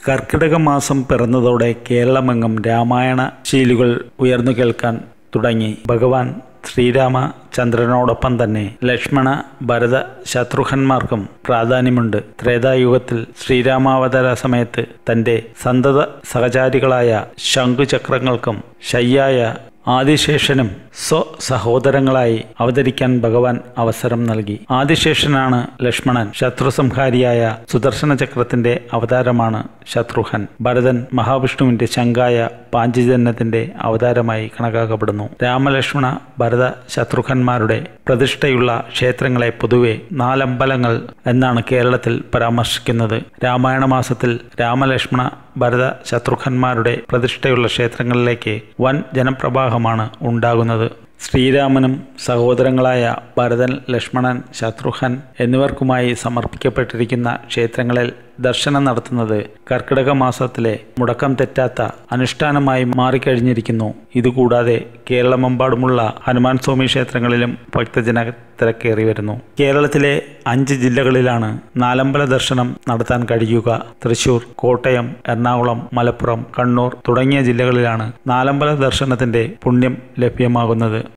കർക്കിടക മാസം പിറന്നതോടെ കേരളമെങ്ങും രാമായണ ശീലുകൾ ഉയർന്നു കേൾക്കാൻ തുടങ്ങി ഭഗവാൻ ശ്രീരാമചന്ദ്രനോടൊപ്പം തന്നെ ലക്ഷ്മണ ഭരത ശത്രുഘ്നന്മാർക്കും പ്രാധാന്യമുണ്ട് ത്രേതായുഗത്തിൽ ശ്രീരാമാവതാര സമയത്ത് തൻ്റെ സന്തത സഹചാരികളായ ശംഖുചക്രങ്ങൾക്കും ശയ്യായ ആദിശേഷനും സ്വ സഹോദരങ്ങളായി അവതരിക്കാൻ ഭഗവാൻ അവസരം നൽകി ആദിശേഷനാണ് ലക്ഷ്മണൻ ശത്രുസംഹാരിയായ സുദർശന ചക്രത്തിന്റെ അവതാരമാണ് ശത്രുഘൻ ഭരതൻ മഹാവിഷ്ണുവിന്റെ ശങ്കായ പാഞ്ചജന്യത്തിന്റെ അവതാരമായി കണക്കാക്കപ്പെടുന്നു രാമലക്ഷ്മണ ഭരത ശത്രുഘന്മാരുടെ പ്രതിഷ്ഠയുള്ള ക്ഷേത്രങ്ങളെ പൊതുവെ നാലമ്പലങ്ങൾ എന്നാണ് കേരളത്തിൽ പരാമർശിക്കുന്നത് രാമായണ മാസത്തിൽ രാമലക്ഷ്മണ ഭരത ശത്രുഘന്മാരുടെ പ്രതിഷ്ഠയുള്ള ക്ഷേത്രങ്ങളിലേക്ക് വൻ ജനപ്രവാഹമാണ് ഉണ്ടാകുന്നത് ശ്രീരാമനും സഹോദരങ്ങളായ ഭരതൻ ലക്ഷ്മണൻ ശത്രുഘ്നൻ എന്നിവർക്കുമായി സമർപ്പിക്കപ്പെട്ടിരിക്കുന്ന ക്ഷേത്രങ്ങളിൽ ദർശനം നടത്തുന്നത് കർക്കിടക മാസത്തിലെ മുടക്കം തെറ്റാത്ത അനുഷ്ഠാനമായി മാറിക്കഴിഞ്ഞിരിക്കുന്നു ഇതുകൂടാതെ കേരളമെമ്പാടുമുള്ള ഹനുമാൻ സ്വാമി ക്ഷേത്രങ്ങളിലും ഭക്തജന തിരക്കേറി വരുന്നു കേരളത്തിലെ അഞ്ച് ജില്ലകളിലാണ് നാലമ്പല ദർശനം നടത്താൻ കഴിയുക തൃശൂർ കോട്ടയം എറണാകുളം മലപ്പുറം കണ്ണൂർ തുടങ്ങിയ ജില്ലകളിലാണ് നാലമ്പല ദർശനത്തിന്റെ പുണ്യം ലഭ്യമാകുന്നത്